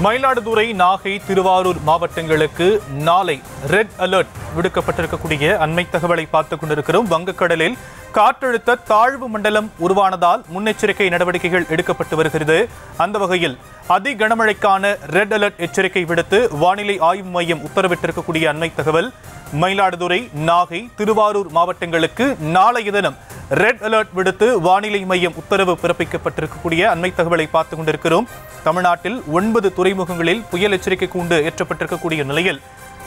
மயிலாடுதுறை நாகை திருவாரூர் மாவட்டங்களுக்கு நாளை red alert விடுக்கப்பட்டிருக்கக்கூடிய அண்மை தகவலை பார்த்துக் கொண்டிருக்கிறோம் வங்கக்கடலில் காற்றழுத்த தாழ்வு மண்டலம் உருவானதால் முன்னெச்சரிக்கை நடவடிக்கைகள் எடுக்கப்பட்டு வருகிறது அந்த வகையில் அதி கனமழைக்கான ரெட் அலர்ட் எச்சரிக்கை விடுத்து வானிலை ஆய்வு மையம் உத்தரவிட்டிருக்கக்கூடிய அண்மை தகவல் மயிலாடுதுறை நாகை திருவாரூர் மாவட்டங்களுக்கு நாளைய தினம் ரெட் அலர்ட் விடுத்து வானிலை மையம் உத்தரவு பிறப்பிக்கப்பட்டிருக்கக்கூடிய அண்மை தகவலை பார்த்துக் கொண்டிருக்கிறோம் தமிழ்நாட்டில் ஒன்பது துறைமுகங்களில் புயல் எச்சரிக்கை கூண்டு ஏற்றப்பட்டிருக்கக்கூடிய நிலையில்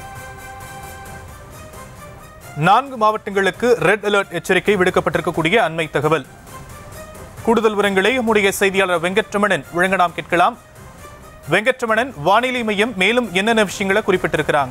நான்கு மாவட்டங்களுக்கு ரெட் அலர்ட் எச்சரிக்கை விடுக்கப்பட்டிருக்கக்கூடிய அண்மை தகவல் கூடுதல் விவரங்களை நம்முடைய செய்தியாளர் வெங்கட்ரமணன் வழங்க நாம் கேட்கலாம் வெங்கட்ரமணன் வானிலை மையம் மேலும் என்னென்ன விஷயங்களை குறிப்பிட்டிருக்கிறாங்க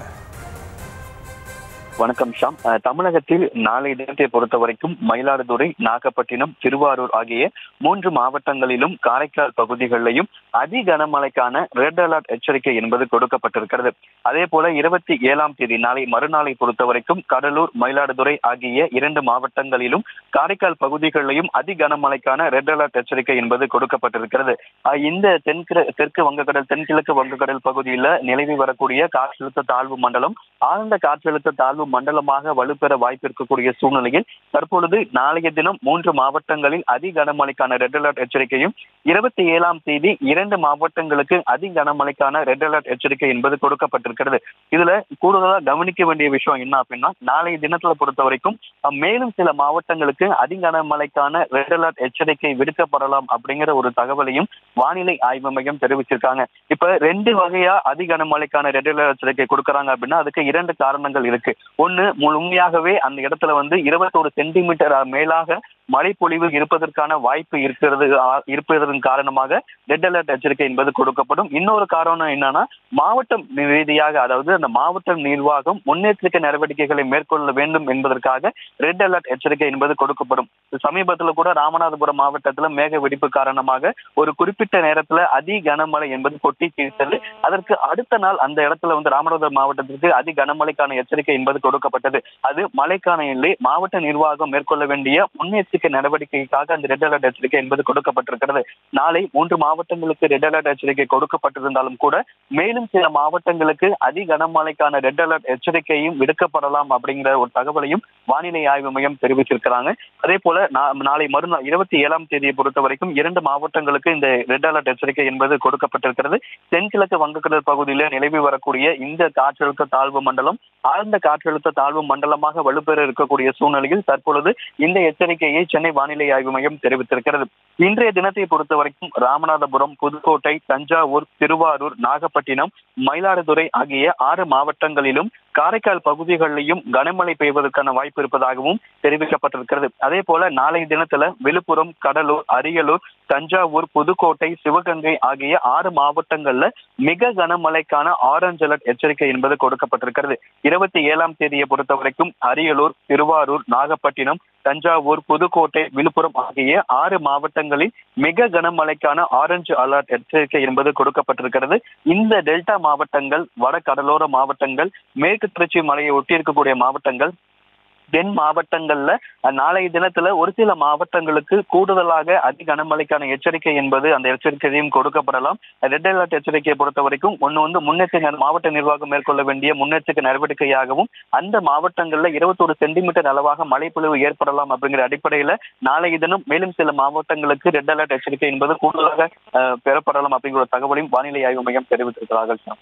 வணக்கம் ஷாம் அஹ், தமிழகத்தில் நாளை தினத்தை பொறுத்த வரைக்கும் மயிலாடுதுறை நாகப்பட்டினம் திருவாரூர் ஆகிய மூன்று மாவட்டங்களிலும் காரைக்கால் பகுதிகளிலையும் அதி கனமழைக்கான ரெட் அலர்ட் எச்சரிக்கை என்பது கொடுக்கப்பட்டிருக்கிறது அதே போல இருபத்தி ஏழாம் தேதி நாளை மறுநாளை பொறுத்த வரைக்கும் கடலூர் மயிலாடுதுறை ஆகிய இரண்டு மாவட்டங்களிலும் காரைக்கால் பகுதிகளிலையும் அதி கனமழைக்கான ரெட் அலர்ட் எச்சரிக்கை என்பது கொடுக்கப்பட்டிருக்கிறது அஹ், இந்த தென்கிற தெற்கு வங்கக்கடல் தென்கிழக்கு வங்கக்கடல் பகுதியில் நிலவி வரக்கூடிய காற்றழுத்த தாழ்வு மண்டலம் ஆழ்ந்த காற்றழுத்த தாழ்வு மண்டலமாக வலுப்பெற வாய்ப்பு இருக்கக்கூடிய சூழ்நிலையில் தற்பொழுது நாளைய தினம் மூன்று மாவட்டங்களில் அதி கனமழைக்கான ரெட் அலர்ட் எச்சரிக்கையும் இருபத்தி ஏழாம் தேதி இரண்டு மாவட்டங்களுக்கு அதி கனமழைக்கான ரெட் அலர்ட் எச்சரிக்கை என்பது கொடுக்கப்பட்டிருக்கிறது இதுல கூடுதலா கவனிக்க வேண்டிய விஷயம் என்ன அப்படின்னா நாளைய தினத்துல பொறுத்த வரைக்கும் அஹ், மேலும் சில மாவட்டங்களுக்கு அதி கனமழைக்கான ரெட் அலர்ட் எச்சரிக்கை விடுக்கப்படலாம் அப்படிங்கிற ஒரு தகவலையும் வானிலை ஆய்வு மையம் தெரிவிச்சிருக்காங்க இப்ப ரெண்டு வகையா அதி கனமழைக்கான ரெட் அலர்ட் எச்சரிக்கை கொடுக்கறாங்க அப்படின்னா அதுக்கு இரண்டு காரணங்கள் இருக்கு ஒண்ணு முழுமையாகவே அந்த இடத்துல வந்து இருபத்தோரு சென்டிமீட்டர் மேலாக மழை பொழிவு இருப்பதற்கான வாய்ப்பு இருக்கிறது ஆ- இருப்பதன் காரணமாக ரெட் அலர்ட் எச்சரிக்கை என்பது கொடுக்கப்படும் இன்னொரு காரணம் என்னன்னா மாவட்டம் ரீதியாக அதாவது அந்த மாவட்ட நிர்வாகம் முன்னெச்சரிக்கை நடவடிக்கைகளை மேற்கொள்ள வேண்டும் என்பதற்காக ரெட் அலர்ட் எச்சரிக்கை என்பது கொடுக்கப்படும் சமீபத்துல கூட ராமநாதபுரம் மாவட்டத்துல மேக வெடிப்பு காரணமாக ஒரு குறிப்பிட்ட நேரத்துல அதி கனமழை என்பது கொட்டி தீர்த்தது அதற்கு அடுத்த நாள் அந்த இடத்துல வந்து ராமநாதபுரம் மாவட்டத்திற்கு அதி கனமழைக்கான எச்சரிக்கை என்பது கொடுக்கப்பட்டது அது மழைக்கான இல்லை மாவட்ட நிர்வாகம் மேற்கொள்ள வேண்டிய முன்னெச்சரிக்கை நடவடிக்கைக்காக அந்த ரெட் அலர்ட் எச்சரிக்கை என்பது கொடுக்கப்பட்டிருக்கிறது நாளை மூன்று மாவட்டங்களுக்கு ரெட் அலர்ட் எச்சரிக்கை கொடுக்கப்பட்டிருந்தாலும் கூட மேலும் சில மாவட்டங்களுக்கு அதி கனமழைக்கான ரெட் அலர்ட் எச்சரிக்கையும் விடுக்கப்படலாம் அப்படிங்கிற ஒரு தகவலையும் வானிலை ஆய்வு மையம் தெரிவிச்சிருக்கிறாங்க அதே போல நா- நாளை மறுநாள் இருபத்தி ஏழாம் தேதியை பொறுத்த வரைக்கும் இரண்டு மாவட்டங்களுக்கு இந்த ரெட் அலர்ட் எச்சரிக்கை என்பது கொடுக்கப்பட்டிருக்கிறது தென்கிழக்கு வங்கக்கடல் பகுதியில நிலவி வரக்கூடிய இந்த காற்றழுத்த தாழ்வு மண்டலம் ஆழ்ந்த காற்றழுத்த தாழ்வு மண்டலமாக வலுப்பெற இருக்கக்கூடிய சூழ்நிலையில் தற்பொழுது இந்த எச்சரிக்கையை சென்னை வானிலை ஆய்வு மையம் தெரிவித்திருக்கிறது இன்றைய தினத்தை பொறுத்த வரைக்கும் ராமநாதபுரம் புதுக்கோட்டை தஞ்சாவூர் திருவாரூர் நாகப்பட்டினம் மயிலாடுதுறை ஆகிய ஆறு மாவட்டங்களிலும் காரைக்கால் பகுதிகளிலும் கனமழை பெய்வதற்கான வாய்ப்பு இருப்பதாகவும் தெரிவிக்கப்பட்டிருக்கிறது அதே போல நாளைய தினத்துல விழுப்புரம் கடலூர் அரியலூர் தஞ்சாவூர் புதுக்கோட்டை சிவகங்கை ஆகிய ஆறு மாவட்டங்கள்ல மிக கனமழைக்கான ஆரஞ்சு அலர்ட் எச்சரிக்கை என்பது கொடுக்கப்பட்டிருக்கிறது இருபத்தி ஏழாம் தேதியை பொறுத்த வரைக்கும் அரியலூர் திருவாரூர் நாகப்பட்டினம் தஞ்சாவூர் புதுக்கோட்டை விழுப்புரம் ஆகிய ஆறு மாவட்டங்களில் மிக கனமழைக்கான ஆரஞ்சு அலர்ட் எச்சரிக்கை என்பது கொடுக்கப்பட்டிருக்கிறது இந்த டெல்டா மாவட்டங்கள் வட கடலோர மாவட்டங்கள் மேற்கு தொடர்ச்சி மலையை ஒட்டி இருக்கக்கூடிய மாவட்டங்கள் தென் மாவட்டங்கள்ல அஹ், நாளைய தினத்துல ஒரு சில மாவட்டங்களுக்கு கூடுதலாக அதி கனமழைக்கான எச்சரிக்கை என்பது அந்த எச்சரிக்கையும் கொடுக்கப்படலாம் ரெட் அலர்ட் எச்சரிக்கையை பொறுத்த வரைக்கும் ஒண்ணு வந்து முன்னெச்சரிக்கை மாவட்ட நிர்வாகம் மேற்கொள்ள வேண்டிய முன்னெச்சரிக்கை நடவடிக்கையாகவும் அந்த மாவட்டங்கள்ல இருபத்தொரு சென்டிமீட்டர் அளவாக மழைப்பொழிவு ஏற்படலாம் அப்படிங்கிற அடிப்படையில நாளைய தினம் மேலும் சில மாவட்டங்களுக்கு ரெட் அலர்ட் எச்சரிக்கை என்பது கூடுதலாக அஹ், பெறப்படலாம் அப்படிங்கிற ஒரு தகவலையும் வானிலை ஆய்வு மையம் தெரிவித்திருக்கிறார்கள் சார்.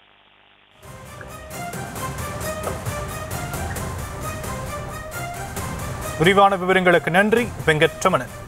விரிவான விவரங்களுக்கு நன்றி வெங்கட்ரமணன்